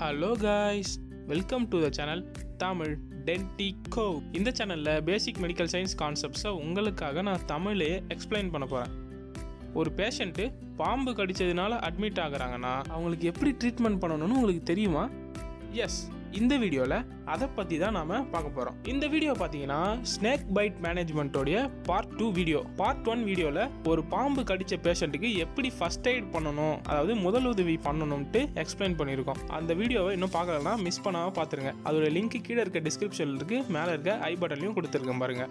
hello guys welcome to the channel Tamil டென்டிகோ இந்த சேனலில் பேசிக் மெடிக்கல் சயின்ஸ் கான்செப்ட்ஸை உங்களுக்காக நான் தமிழே எக்ஸ்பிளைன் பண்ண போகிறேன் ஒரு பேஷண்ட்டு பாம்பு கடிச்சதுனால அட்மிட் ஆகுறாங்கன்னா அவங்களுக்கு எப்படி ட்ரீட்மெண்ட் பண்ணணும்னு உங்களுக்கு தெரியுமா எஸ் இந்த வீடியோவில் அதை பற்றி தான் நாம் பார்க்க போகிறோம் இந்த வீடியோ பார்த்தீங்கன்னா ஸ்னேக் பைட் மேனேஜ்மெண்ட்டோடைய part two video part one வீடியோவில் ஒரு பாம்பு கடித்த பேஷண்ட்டுக்கு எப்படி ஃபர்ஸ்ட் எய்ட் பண்ணணும் அதாவது முதலுதவி பண்ணணும்ட்டு எக்ஸ்பிளைன் பண்ணியிருக்கோம் அந்த வீடியோவை இன்னும் பார்க்கலன்னா மிஸ் பண்ணாமல் பார்த்துருங்க அதோட லிங்க் கீழே இருக்க டிஸ்கிரிப்ஷனில் இருக்கு மேலே இருக்க ஐ பட்டன்லையும் கொடுத்துருக்கேன் பாருங்க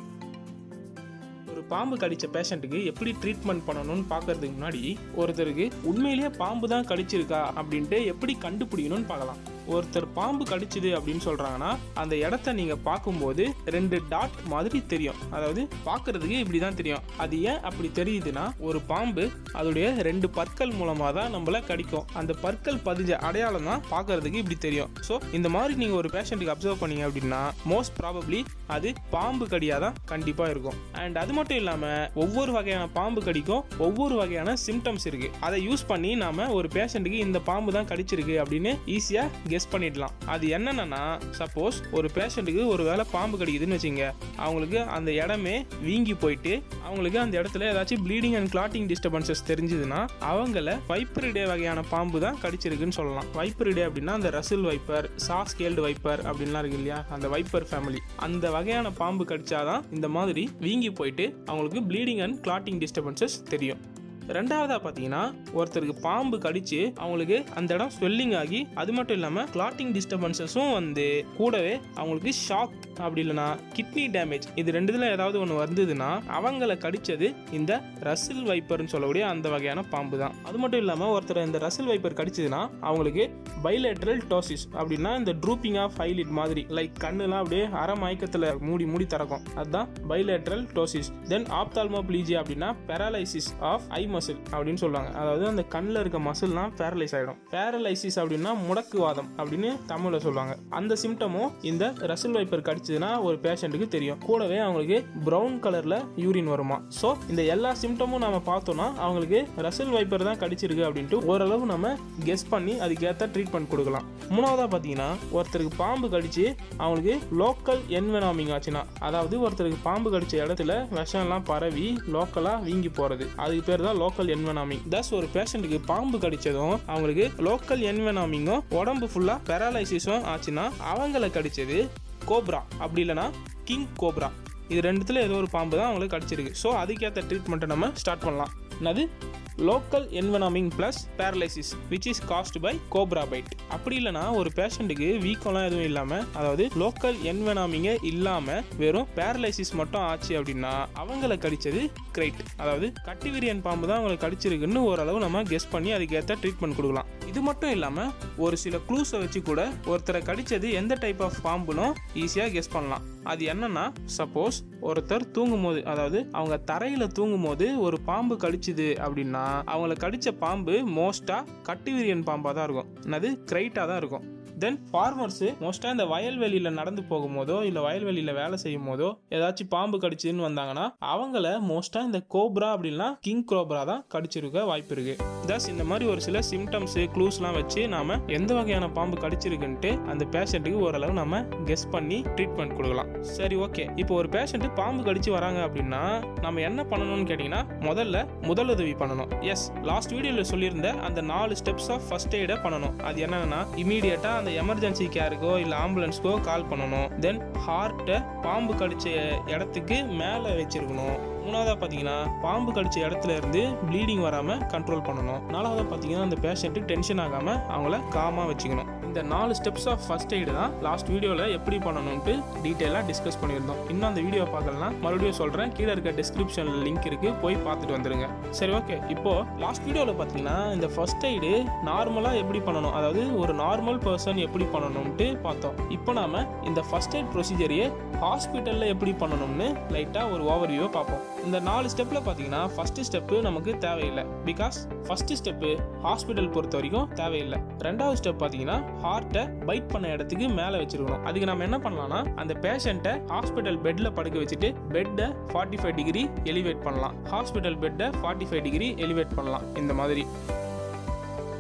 ஒரு பாம்பு கடிச்ச பேஷண்ட்டுக்கு எப்படி ட்ரீட்மெண்ட் பண்ணணும்னு பார்க்கறதுக்கு முன்னாடி ஒருத்தருக்கு உண்மையிலேயே பாம்பு தான் கடிச்சிருக்கா அப்படின்ட்டு எப்படி கண்டுபிடிக்கணும்னு பார்க்கலாம் ஒருத்தர் பாம்பு கடிச்சுது அப்படின்னு சொல்றாங்கன்னா அந்த இடத்த நீங்க பார்க்கும்போது ரெண்டு டாட் மாதிரி தெரியும் அதாவது பார்க்கிறதுக்கு இப்படி தான் தெரியும் அது ஏன் அப்படி தெரியுதுன்னா ஒரு பாம்பு அதோடைய ரெண்டு பற்கள் மூலமா தான் நம்மள கடிக்கும் அந்த பற்கள் பதிஞ்ச அடையாளம் தான் பார்க்கிறதுக்கு இப்படி தெரியும் ஸோ இந்த மாதிரி நீங்க ஒரு பேஷண்ட்டுக்கு அப்சர்வ் பண்ணீங்க அப்படின்னா மோஸ்ட் ப்ராபப்ளி அது பாம்பு கடியாக தான் கண்டிப்பாக இருக்கும் அண்ட் அது மட்டும் இல்லாமல் ஒவ்வொரு வகையான பாம்பு கடிக்கும் ஒவ்வொரு வகையான சிம்டம்ஸ் இருக்கு அதை யூஸ் பண்ணி நாம ஒரு பேஷண்ட்டுக்கு இந்த பாம்பு தான் கடிச்சிருக்கு அப்படின்னு ஈஸியாக கெஸ் பண்ணிடலாம் அது என்னன்னா சப்போஸ் ஒரு பேஷண்ட்டுக்கு ஒரு வேளை பாம்பு கடிக்குதுன்னு வச்சுங்க அவங்களுக்கு அந்த இடமே வீங்கி போயிட்டு அவங்களுக்கு அந்த இடத்துல ஏதாச்சும் ப்ளீடிங் அண்ட் கிளாட்டிங் டிஸ்டர்பன்சஸ் தெரிஞ்சதுன்னா அவங்கள வைப்பரிடே வகையான பாம்பு தான் கடிச்சிருக்குன்னு சொல்லலாம் வைப்பரிடே அப்படின்னா அந்த Russell viper saw scaled viper அப்படின்லாம் இருக்கு இல்லையா அந்த வைப்பர் ஃபேமிலி அந்த வகையான பாம்பு கடிச்சாதான் இந்த மாதிரி வீங்கி போயிட்டு அவங்களுக்கு ப்ளீடிங் அண்ட் கிளாட்டிங் டிஸ்டர்பன்சஸ் தெரியும் ரெண்டாவதா பார்த்தீங்கன்னா ஒருத்தருக்கு பாம்பு கடிச்சு அவங்களுக்கு அந்த இடம் ஸ்வெல்லிங் ஆகி அது மட்டும் இல்லாமல் கிளாட்டிங் டிஸ்டர்பன்சஸும் வந்து கூடவே அவங்களுக்கு ஷாக் அப்படி இல்லைன்னா கிட்னி டேமேஜ் இது ரெண்டுத்துல ஏதாவது ஒன்று வந்ததுன்னா அவங்கள கடிச்சது இந்த ரசில் வைப்பர்னு சொல்லக்கூடிய அந்த வகையான பாம்பு தான் அது மட்டும் இல்லாமல் ஒருத்தர் இந்த ரசில் வைப்பர் கடிச்சதுன்னா அவங்களுக்கு பைலேட்ரல் டோசிஸ் அப்படின்னா இந்த ட்ரூப்பிங் ஆஃப் ஹைலிட் மாதிரி லைக் கண்ணுலாம் அப்படியே அரை மயக்கத்தில் மூடி மூடி திறக்கும் அதுதான் பைலேட்ரல் டோசிஸ் தென் ஆப்தால்மோப்ளீஜி அப்படின்னா பேரலைசிஸ் ஆஃப் ஐ மசில் அப்படின்னு சொல்லுவாங்க அதாவது அந்த கண்ணில் இருக்க மசில்லாம் பேரலைஸ் ஆகிடும் பேரலைசிஸ் அப்படின்னா முடக்குவாதம் அப்படின்னு தமிழில் சொல்லுவாங்க அந்த சிம்டமும் இந்த ரசில் வைப்பர் கடிச்சதுன்னா ஒரு பேஷண்ட்டுக்கு தெரியும் கூடவே அவங்களுக்கு ப்ரௌன் கலரில் யூரின் வருமா ஸோ இந்த எல்லா சிம்டமும் நம்ம பார்த்தோம்னா அவங்களுக்கு ரசில் வைப்பர் தான் கடிச்சிருக்கு அப்படின்ட்டு ஓரளவு நம்ம கெஸ் பண்ணி அதுக்கேற்ற ட்ரீட்மெண்ட் கொடுக்கலாம் மூணாவதாக பார்த்தீங்கன்னா ஒருத்தருக்கு பாம்பு கடிச்சு அவங்களுக்கு லோக்கல் என்வெனாமிங் ஆச்சுன்னா அதாவது ஒருத்தருக்கு பாம்பு கடிச்ச இடத்துல விஷம்லாம் பரவி லோக்கலாக வீங்கி போகிறது அதுக்கு பேர் தான் லோக்கல் என்வெனாமிங் தஸ் ஒரு பேஷண்ட்டுக்கு பாம்பு கடிச்சதும் அவங்களுக்கு லோக்கல் என்வெனாமிங்கும் உடம்பு ஃபுல்லாக பெராலைசிஸும் ஆச்சுன்னா அவங்கள கடிச்சது கோப்ரா அப்படி இல்லைன்னா கிங் கோப்ரா இது ரெண்டுத்துல ஏதோ ஒரு பாம்பு தான் அவங்களுக்கு கடிச்சிருக்கு ஸோ அதுக்கேற்ற ட்ரீட்மெண்ட்டை நம்ம ஸ்டார்ட் பண்ணலாம் என்னது local envenoming plus paralysis which is caused by cobra bite அப்படி இல்லைனா ஒரு பேஷண்ட்டுக்கு வீக்கம்லாம் எதுவும் இல்லாமல் அதாவது லோக்கல் என்வனாமிங்கே இல்லாமல் வெறும் பேரலைசிஸ் மட்டும் ஆச்சு அப்படின்னா அவங்கள கடிச்சது கிரைட் அதாவது கட்டிவிரியன் பாம்பு தான் அவங்களுக்கு கடிச்சிருக்குன்னு ஓரளவு நம்ம கெஸ் பண்ணி அதுக்கேற்ற ட்ரீட்மெண்ட் கொடுக்கலாம் இது மட்டும் இல்லாமல் ஒரு சில க்ளூஸை வச்சு கூட ஒருத்தரை கடிச்சது எந்த டைப் ஆஃப் பாம்புனும் ஈஸியாக கெஸ் பண்ணலாம் அது என்னன்னா சப்போஸ் ஒருத்தர் தூங்கும் போது அதாவது அவங்க தரையில தூங்கும் போது ஒரு பாம்பு கடிச்சுது அப்படின்னா அவங்கள கடிச்ச பாம்பு மோஸ்டா கட்டுவிரியன் பாம்பா தான் இருக்கும் என்னது கிரைட்டா தான் இருக்கும் தென் ஃபார்மர்ஸு மோஸ்ட்டாக இந்த வயல்வெளியில் நடந்து போகும்போதோ இல்லை வயல்வெளியில் வேலை செய்யும் போதோ ஏதாச்சும் பாம்பு கடிச்சுன்னு வந்தாங்கன்னா அவங்கள மோஸ்ட்டாக இந்த கோப்ரா அப்படின்னா கிங் கோப்ரா தான் கடிச்சிருக்க வாய்ப்பு இருக்கு தஸ் இந்த மாதிரி ஒரு சில சிம்டம்ஸு க்ளூஸ்லாம் வச்சு நாம எந்த வகையான பாம்பு கடிச்சிருக்குன்ட்டு அந்த பேஷண்ட்டுக்கு ஓரளவு நம்ம கெஸ் பண்ணி ட்ரீட்மெண்ட் கொடுக்கலாம் சரி ஓகே இப்போ ஒரு பேஷண்ட் பாம்பு கடிச்சு வராங்க அப்படின்னா நம்ம என்ன பண்ணணும்னு கேட்டிங்கன்னா முதல்ல முதலுதவி பண்ணணும் எஸ் லாஸ்ட் வீடியோவில் சொல்லியிருந்த அந்த நாலு ஸ்டெப்ஸ் ஆஃப் ஃபர்ஸ்ட் எய்டை பண்ணணும் அது என்னன்னா இமீடியட்டாக அந்த எமர்ஜென்சி கேருக்கோ இல்லை ஆம்புலன்ஸ்க்கோ கால் பண்ணணும் தென் ஹார்ட்டை பாம்பு கடிச்ச இடத்துக்கு மேலே வச்சிருக்கணும் மூணாவதாக பார்த்தீங்கன்னா பாம்பு கடிச்ச இடத்துல இருந்து ப்ளீடிங் வராமல் கண்ட்ரோல் பண்ணணும் நாலாவதாக பார்த்தீங்கன்னா அந்த பேஷண்ட்டுக்கு டென்ஷன் ஆகாமல் அவங்கள காமாக வச்சுக்கணும் இந்த நாலு ஸ்டெப்ஸ் ஆஃப் ஃபர்ஸ்ட் எய்டு தான் லாஸ்ட் வீடியோவில் எப்படி பண்ணணும்ட்டு டீட்டெயிலாக டிஸ்கஸ் பண்ணியிருந்தோம் இன்னும் அந்த வீடியோ பார்க்கலாம் மறுபடியும் சொல்கிறேன் கீழே இருக்க டிஸ்கிரிப்ஷனில் லிங்க் இருக்குது போய் பார்த்துட்டு வந்துருங்க சரி ஓகே இப்போ லாஸ்ட் வீடியோவில் பார்த்தீங்கன்னா இந்த ஃபர்ஸ்ட் எய்டு நார்மலாக எப்படி பண்ணணும் அதாவது ஒரு நார்மல் பர்சன் எப்படி பண்ணணும்ட்டு பார்த்தோம் இப்போ நாம இந்த ஃபர்ஸ்ட் எய்ட் ப்ரொசீஜரையே ஹாஸ்பிட்டலில் எப்படி பண்ணணும்னு லைட்டாக ஒரு ஓவர்வியூவை பார்ப்போம் இந்த நாலு ஸ்டெப்பில் பார்த்தீங்கன்னா ஃபஸ்ட்டு ஸ்டெப்பு நமக்கு தேவையில்லை பிகாஸ் ஃபஸ்ட்டு ஸ்டெப்பு ஹாஸ்பிட்டல் பொறுத்த வரைக்கும் தேவையில்லை ரெண்டாவது ஸ்டெப் பார்த்தீங்கன்னா ஹார்ட்டை பைட் பண்ண இடத்துக்கு மேலே வச்சிருக்கணும் அதுக்கு நம்ம என்ன பண்ணலாம்னா அந்த பேஷண்ட்டை ஹாஸ்பிட்டல் பெட்டில் படுக்க வச்சுட்டு பெட்டை ஃபார்ட்டி ஃபைவ் டிகிரி எலிவேட் பண்ணலாம் ஹாஸ்பிட்டல் பெட்டை ஃபார்ட்டி ஃபைவ் டிகிரி எலிவேட் பண்ணலாம் இந்த மாதிரி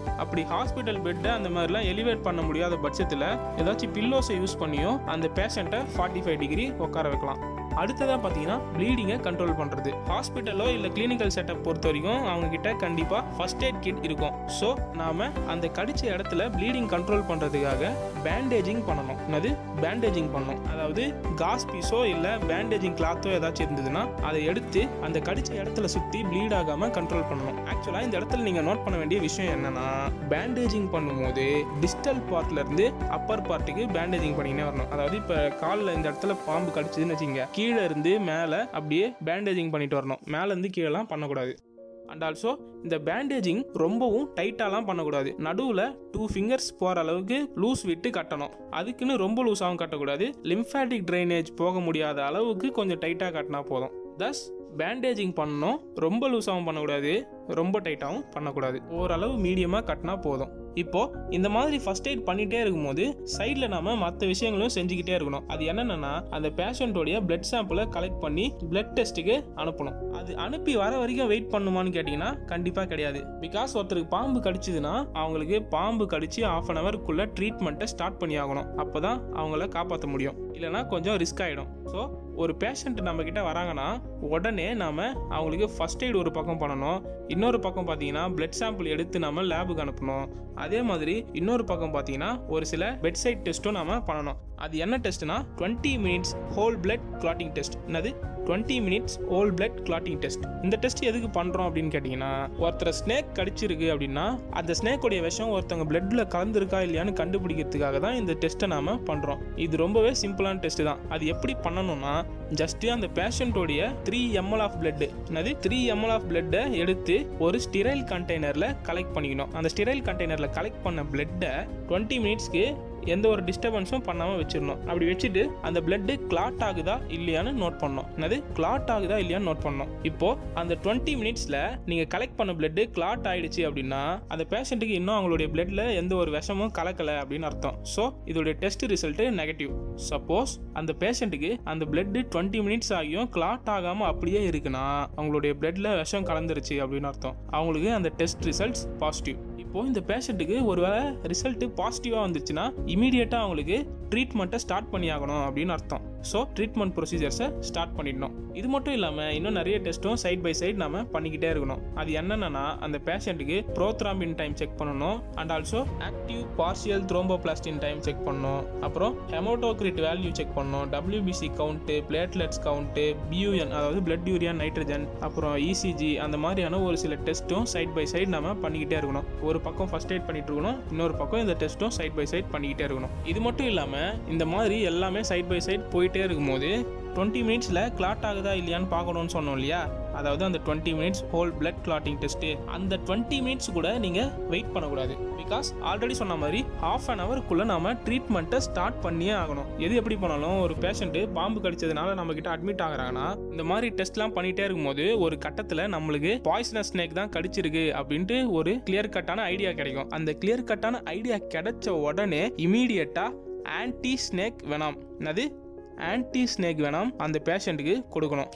அப்படி ஹாஸ்பிட்டல் பெட்டை அந்த மாதிரிலாம் எலிவேட் பண்ண முடியாத பட்சத்தில் ஏதாச்சும் பில்லோஸை யூஸ் பண்ணியும் அந்த பேஷண்ட்டை ஃபார்ட்டி ஃபைவ் டிகிரி உட்கார வைக்கலாம் அடுத்ததாக பார்த்தீங்கன்னா ப்ளீடிங்கை கண்ட்ரோல் பண்ணுறது ஹாஸ்பிட்டலோ இல்லை கிளினிக்கல் செட்டப் பொறுத்த வரைக்கும் அவங்க கிட்ட கண்டிப்பாக ஃபர்ஸ்ட் எய்ட் கிட் இருக்கும் ஸோ நாம் அந்த கடிச்ச இடத்துல ப்ளீடிங் கண்ட்ரோல் பண்ணுறதுக்காக பேண்டேஜிங் பண்ணணும் என்னது பேண்டேஜிங் பண்ணணும் அதாவது காஸ் பீஸோ இல்லை பேண்டேஜிங் கிளாத்தோ ஏதாச்சும் இருந்ததுன்னா அதை எடுத்து அந்த கடிச்ச இடத்துல சுற்றி ப்ளீட் ஆகாமல் கண்ட்ரோல் பண்ணணும் ஆக்சுவலாக இந்த இடத்துல நீங்கள் நோட் பண்ண வேண்டிய விஷயம் என்னன்னா பேண்டேஜிங் பண்ணும்போது டிஸ்டல் பார்ட்லேருந்து அப்பர் பார்ட்டுக்கு பேண்டேஜிங் பண்ணினே வரணும் அதாவது இப்போ காலில் இந்த இடத்துல பாம்பு கடிச்சதுன்னு வச்சுங்க கீழே இருந்து மேலே அப்படியே பேண்டேஜிங் பண்ணிட்டு வரணும் மேலேருந்து கீழெலாம் பண்ணக்கூடாது அண்ட் ஆல்சோ இந்த பேண்டேஜிங் ரொம்பவும் டைட்டாலாம் பண்ணக்கூடாது நடுவில் டூ ஃபிங்கர்ஸ் போகிற அளவுக்கு லூஸ் விட்டு கட்டணும் அதுக்குன்னு ரொம்ப லூஸாகவும் கட்டக்கூடாது லிம்ஃபேட்டிக் ட்ரைனேஜ் போக முடியாத அளவுக்கு கொஞ்சம் டைட்டாக கட்டினா போதும் தஸ் பேண்டேஜிங் பண்ணணும் ரொம்ப லூஸாகவும் பண்ணக்கூடாது ரொம்ப டைட்டாகவும் பண்ணக்கூடாது ஓரளவு மீடியமாக கட்டினா போதும் இப்போ இந்த மாதிரி ஃபர்ஸ்ட் எய்ட் பண்ணிட்டே இருக்கும்போது சைடில் நாம மற்ற விஷயங்களும் செஞ்சுக்கிட்டே இருக்கணும் அது என்னென்னா அந்த பேஷண்ட்டோடைய பிளட் சாம்பிளை கலெக்ட் பண்ணி பிளட் டெஸ்ட்டுக்கு அனுப்பணும் அது அனுப்பி வர வரைக்கும் வெயிட் பண்ணுமான்னு கேட்டிங்கன்னா கண்டிப்பாக கிடையாது பிகாஸ் ஒருத்தருக்கு பாம்பு கடிச்சதுன்னா அவங்களுக்கு பாம்பு கடிச்சு ஆஃப் அன் ஹவருக்குள்ள ட்ரீட்மெண்ட்டை ஸ்டார்ட் பண்ணி ஆகணும் அப்போ தான் அவங்கள காப்பாற்ற முடியும் இல்லைனா கொஞ்சம் ரிஸ்க் ஆகிடும் ஸோ ஒரு பேஷண்ட் நம்ம கிட்ட வராங்கன்னா உடனே நாம அவங்களுக்கு ஃபர்ஸ்ட் எய்ட் ஒரு பக்கம் பண்ணணும் இன்னொரு பக்கம் பார்த்தீங்கன்னா பிளட் சாம்பிள் எடுத்து நாம லேபுக்கு அனுப்பணும் அதே மாதிரி இன்னொரு பக்கம் பார்த்தீங்கன்னா ஒரு சில பெட் சைட் டெஸ்ட்டும் நாம பண்ணணும் அது என்ன டெஸ்ட்னா twenty minutes whole blood clotting test என்னது twenty minutes whole blood clotting test இந்த டெஸ்ட் எதுக்கு பண்ணுறோம் அப்படின்னு கேட்டிங்கன்னா ஒருத்தர் ஸ்னேக் கடிச்சிருக்கு அப்படின்னா அந்த ஸ்னேக்கோடைய விஷம் ஒருத்தவங்க பிளட்டில் கலந்துருக்கா இல்லையான்னு கண்டுபிடிக்கிறதுக்காக தான் இந்த டெஸ்ட்டை நாம் பண்ணுறோம் இது ரொம்பவே சிம்பிளான டெஸ்ட் தான் அது எப்படி பண்ணணும்னா ஜஸ்ட் அந்த பேஷண்ட்டோடைய த்ரீ எம்எல் ஆஃப் பிளட் என்னது த்ரீ எம்எல் ஆஃப் பிளட்டை எடுத்து ஒரு ஸ்டிரைல் கண்டெய்னரில் கலெக்ட் பண்ணிக்கணும் அந்த ஸ்டிரைல் கண்டெய்னரில் கலெக்ட் பண்ண பிளட்டை டுவெண்ட்டி மினிட்ஸ்க்கு எந்த ஒரு டிஸ்டர்பன்ஸும் பண்ணாமல் வச்சிடணும் அப்படி வச்சுட்டு அந்த பிளட்டு கிளாட் ஆகுதா இல்லையான்னு நோட் பண்ணணும் என்னது கிளாட் ஆகுதா இல்லையான்னு நோட் பண்ணணும் இப்போ அந்த டுவெண்ட்டி மினிட்ஸில் நீங்கள் கலெக்ட் பண்ண பிளட்டு கிளாட் ஆயிடுச்சு அப்படின்னா அந்த பேஷண்ட்டுக்கு இன்னும் அவங்களுடைய பிளட்ல எந்த ஒரு விஷமும் கலக்கலை அப்படின்னு அர்த்தம் ஸோ இதோடைய டெஸ்ட் ரிசல்ட்டு நெகட்டிவ் சப்போஸ் அந்த பேஷண்ட்டுக்கு அந்த பிளட்டு டுவெண்ட்டி மினிட்ஸ் ஆகியும் கிளாட் ஆகாமல் அப்படியே இருக்குன்னா அவங்களுடைய பிளட்ல விஷம் கலந்துருச்சு அப்படின்னு அர்த்தம் அவங்களுக்கு அந்த டெஸ்ட் ரிசல்ட்ஸ் பாசிட்டிவ் இப்போ இந்த பேஷண்ட்டுக்கு ஒருவேளை ரிசல்ட் பாசிட்டிவாக வந்துச்சுன்னா இமீடியட்டாக அவங்களுக்கு ட்ரீட்மெண்ட்டை ஸ்டார்ட் பண்ணி ஆகணும் அப்படின்னு அர்த்தம் ஸோ ட்ரீட்மெண்ட் ப்ரொசீஜர்ஸை ஸ்டார்ட் பண்ணிடணும் இது மட்டும் இல்லாமல் இன்னும் நிறைய டெஸ்ட்டும் சைட் பை சைட் நம்ம பண்ணிக்கிட்டே இருக்கணும் அது என்னென்னா அந்த பேஷண்ட்டுக்கு ப்ரோத்ராம்பின் டைம் செக் பண்ணணும் and also active partial thromboplastin time check பண்ணணும் அப்புறம் ஹெமோட்டோக்ரிட் வேல்யூ செக் பண்ணணும் WBC count platelets count BUN அதாவது பிளட் யூரியா நைட்ரஜன் அப்புறம் இசிஜி அந்த மாதிரியான ஒரு சில டெஸ்ட்டும் சைட் பை சைட் நம்ம பண்ணிக்கிட்டே இருக்கணும் ஒரு பக்கம் ஃபர்ஸ்ட் எய்ட் பண்ணிட்டு இருக்கணும் இன்னொரு பக்கம் இந்த டெஸ்ட்டும் சைட் பை சைட் பண்ணிக்கிட்டே இருக்கணும் இது மட்டும் இல்லாமல் இந்த மாதிரி எல்லாமே சைட் பை சைட் போயிட்டே இருக்கும்போது டுவெண்ட்டி மினிட்ஸில் கிளாட் ஆகுதா இல்லையான்னு பார்க்கணும்னு சொன்னோம் இல்லையா அதாவது அந்த twenty minutes whole blood clotting test அந்த டுவெண்ட்டி மினிட்ஸ் கூட நீங்கள் வெயிட் பண்ணக்கூடாது பிகாஸ் ஆல்ரெடி சொன்ன மாதிரி ஹாஃப் அன் ஹவருக்குள்ளே நம்ம ட்ரீட்மெண்ட்டை ஸ்டார்ட் பண்ணியே ஆகணும் எது எப்படி பண்ணாலும் ஒரு பேஷண்ட்டு பாம்பு கடிச்சதுனால நம்ம கிட்ட அட்மிட் ஆகுறாங்கன்னா இந்த மாதிரி டெஸ்ட்லாம் பண்ணிட்டே இருக்கும்போது ஒரு கட்டத்தில் நம்மளுக்கு பாய்சனஸ் ஸ்னேக் தான் கடிச்சிருக்கு அப்படின்ட்டு ஒரு கிளியர் கட்டான ஐடியா கிடைக்கும் அந்த கிளியர் கட்டான ஐடியா கிடைச்ச உடனே இமீடியட்டாக ஆன்டி ஸ்னேக் வெனாம் என்னது ஆன்டி ஸ்னேக் வெனாம் அந்த பேஷண்ட்டுக்கு கொடுக்கணும்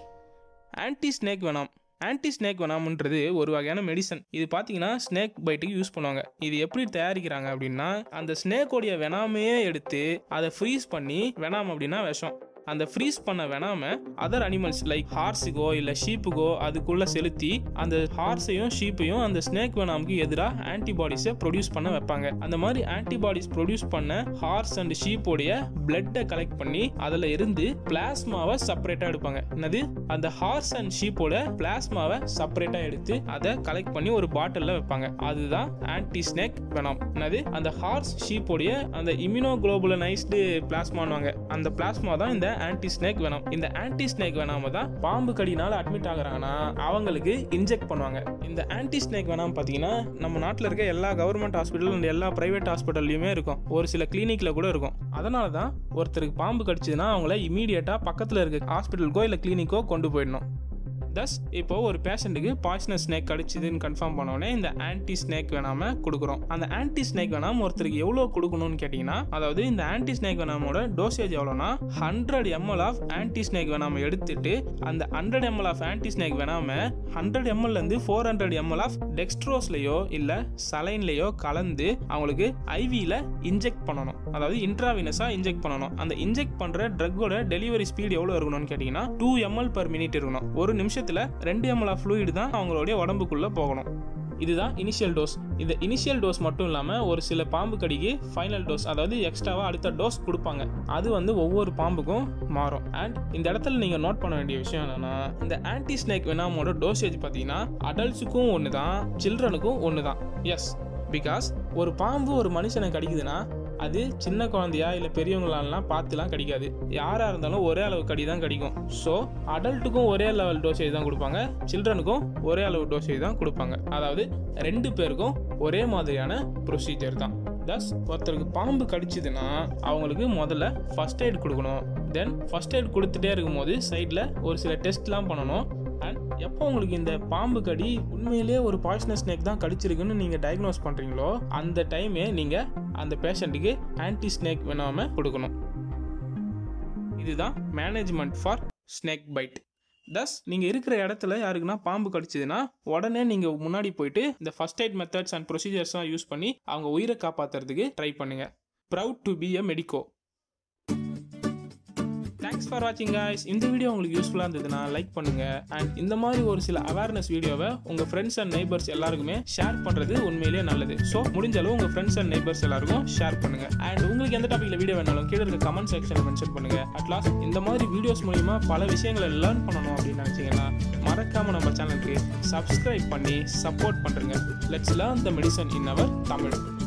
anti snake venom anti snake வெனாம்ன்றது ஒரு வகையான மெடிசன் இது பார்த்தீங்கன்னா ஸ்னேக் பைட்டுக்கு யூஸ் பண்ணுவாங்க இது எப்படி தயாரிக்கிறாங்க அப்படின்னா அந்த ஸ்னேக்கோடைய வெனாமையே எடுத்து அதை ஃப்ரீஸ் பண்ணி வெனாம் அப்படின்னா விஷம் அந்த ஃப்ரீஸ் பண்ண வேணாம அதர் அனிமல்ஸ் லைக் ஹார்ஸுக்கோ இல்லை ஷீப்புக்கோ அதுக்குள்ளே செலுத்தி அந்த ஹார்ஸையும் ஷீப்பையும் அந்த ஸ்னேக் வெனாமுக்கு எதிராக ஆன்டிபாடிஸை ப்ரொடியூஸ் பண்ண வைப்பாங்க அந்த மாதிரி ஆன்டிபாடிஸ் ப்ரொடியூஸ் பண்ண ஹார்ஸ் அண்ட் ஷீப்போடைய பிளட்டை கலெக்ட் பண்ணி அதில் இருந்து பிளாஸ்மாவை செப்பரேட்டாக எடுப்பாங்க என்னது அந்த ஹார்ஸ் அண்ட் ஷீப்போட பிளாஸ்மாவை செப்பரேட்டாக எடுத்து அதை கலெக்ட் பண்ணி ஒரு பாட்டிலில் வைப்பாங்க அதுதான் ஆன்டி ஸ்னேக் வெனாம் என்னது அந்த ஹார்ஸ் ஷீப்போடைய அந்த இம்யூனோகுளோபுலனைஸ்டு பிளாஸ்மான்வாங்க அந்த பிளாஸ்மா தான் இந்த ஆன்டி ஸ்னேக் வெனம் இந்த ஆன்டி ஸ்னேக் வெனாம தான் பாம்பு கடினால அட்மிட் ஆகுறாங்கன்னா அவங்களுக்கு இன்ஜெக்ட் பண்ணுவாங்க இந்த ஆன்டி ஸ்னேக் வெனாம் பார்த்தீங்கன்னா நம்ம நாட்டில் இருக்க எல்லா கவர்மெண்ட் ஹாஸ்பிட்டல் அண்ட் எல்லா பிரைவேட் ஹாஸ்பிட்டல்லையுமே இருக்கும் ஒரு சில கிளினிக்ல கூட இருக்கும் அதனால தான் ஒருத்தருக்கு பாம்பு கடிச்சதுன்னா அவங்கள இமீடியட்டாக பக்கத்தில் இருக்க ஹாஸ்பிட்டலுக்கோ இல்லை கிளினிக்கோ கொண்டு போயிடணும் தஸ் இப்போ ஒரு பேஷண்ட்டுக்கு பாய்சனஸ் ஸ்னேக் கடிச்சதுன்னு கன்ஃபார்ம் பண்ணோடனே இந்த ஆன்டி ஸ்னேக் வேணாம கொடுக்குறோம் அந்த ஆன்டி ஸ்னேக் வேணாம் ஒருத்தருக்கு எவ்வளோ கொடுக்கணும்னு கேட்டிங்கன்னா அதாவது இந்த ஆன்டி ஸ்னேக் வேணாமோட டோசேஜ் எவ்வளோனா hundred ml of anti snake வேணாம எடுத்துட்டு அந்த hundred ml of anti snake வேணாம ஹண்ட்ரட் எம்எல்லேருந்து ஃபோர் ஹண்ட்ரட் எம்எல் ஆஃப் டெக்ஸ்ட்ரோஸ்லையோ இல்லை சலைன்லையோ கலந்து அவங்களுக்கு ஐவியில் இன்ஜெக்ட் பண்ணணும் அதாவது இன்ட்ராவினஸாக இன்ஜெக்ட் பண்ணணும் அந்த இன்ஜெக்ட் பண்ணுற ட்ரக்கோட டெலிவரி ஸ்பீட் எவ்வளோ இருக்கணும்னு கேட்டிங்கன்னா டூ எம்எல் பர் மினிட் இருக்கணும் ஒரு நிமிஷத்தில் ரெண்டு எம்எல் ஆஃப் ஃப்ளூயிட் தான் அவங்களுடைய உடம்புக்குள்ளே போகணும் இதுதான் இனிஷியல் டோஸ் இந்த இனிஷியல் டோஸ் மட்டும் இல்லாமல் ஒரு சில பாம்பு கடிக்கு ஃபைனல் டோஸ் அதாவது எக்ஸ்ட்ராவாக அடுத்த டோஸ் கொடுப்பாங்க அது வந்து ஒவ்வொரு பாம்புக்கும் மாறும் அண்ட் இந்த இடத்துல நீங்கள் நோட் பண்ண வேண்டிய விஷயம் என்னன்னா இந்த ஆன்டி ஸ்னேக் வெனாமோட டோசேஜ் பார்த்தீங்கன்னா அடல்ட்ஸுக்கும் ஒன்று தான் சில்ட்ரனுக்கும் ஒன்று தான் எஸ் பிகாஸ் ஒரு பாம்பு ஒரு மனுஷனை கடிக்குதுன்னா அது சின்ன குழந்தையா இல்லை பெரியவங்களாலாம் பார்த்துலாம் கடிக்காது யாராக இருந்தாலும் ஒரே அளவு கடி தான் கடிக்கும் ஸோ அடல்ட்டுக்கும் ஒரே லெவல் டோசேஜ் தான் கொடுப்பாங்க சில்ட்ரனுக்கும் ஒரே அளவு டோசேஜ் தான் கொடுப்பாங்க அதாவது ரெண்டு பேருக்கும் ஒரே மாதிரியான ப்ரொசீஜர் தான் தஸ் ஒருத்தருக்கு பாம்பு கடிச்சதுன்னா அவங்களுக்கு முதல்ல ஃபர்ஸ்ட் எய்ட் கொடுக்கணும் தென் ஃபர்ஸ்ட் எய்ட் கொடுத்துட்டே இருக்கும்போது சைடில் ஒரு சில டெஸ்ட்லாம் பண்ணணும் அண்ட் எப்போ உங்களுக்கு இந்த பாம்பு கடி உண்மையிலேயே ஒரு பாய்சனஸ் ஸ்னேக் தான் கடிச்சிருக்குன்னு நீங்கள் டயக்னோஸ் பண்ணுறீங்களோ அந்த டைமே நீங்கள் அந்த பேஷண்ட்டுக்கு ஆன்டி ஸ்னேக் வேணாமல் கொடுக்கணும் இதுதான் management for snake bite thus நீங்கள் இருக்கிற இடத்துல யாருக்குன்னா பாம்பு கடிச்சதுன்னா உடனே நீங்கள் முன்னாடி போயிட்டு இந்த ஃபர்ஸ்ட் எய்ட் மெத்தட்ஸ் அண்ட் ப்ரொசீஜர்ஸ்லாம் யூஸ் பண்ணி அவங்க உயிரை காப்பாற்றுறதுக்கு ட்ரை பண்ணுங்கள் proud to be a medico thanks for வாட்சிங் guys இந்த வீடியோ உங்களுக்கு யூஸ்ஃபுல்லாக இருந்ததுன்னா லைக் பண்ணுங்க அண்ட் இந்த மாதிரி ஒரு சில அவேர்னஸ் வீடியோவை உங்க ஃப்ரெண்ட்ஸ் அண்ட் நெய்பர்ஸ் எல்லாருக்குமே ஷேர் பண்றது உண்மையிலேயே நல்லது ஸோ முடிஞ்ச அளவு உங்க ஃப்ரெண்ட்ஸ் அண்ட் நெய்பர்ஸ் எல்லாருக்கும் ஷேர் பண்ணுங்க அண்ட் உங்களுக்கு எந்த டாபிக்ல வீடியோ வேணாலும் கீழே இருக்க கமெண்ட் செக்ஷனில் மென்ஷன் பண்ணுங்க அட் லாஸ்ட் இந்த மாதிரி வீடியோஸ் மூலியமா பல விஷயங்களை லேர்ன் பண்ணணும் அப்படின்னு நினைச்சீங்கன்னா மறக்காம நம்ம சேனலுக்கு சப்ஸ்கிரைப் பண்ணி சப்போர்ட் பண்ணுங்க let's learn the medicine in our Tamil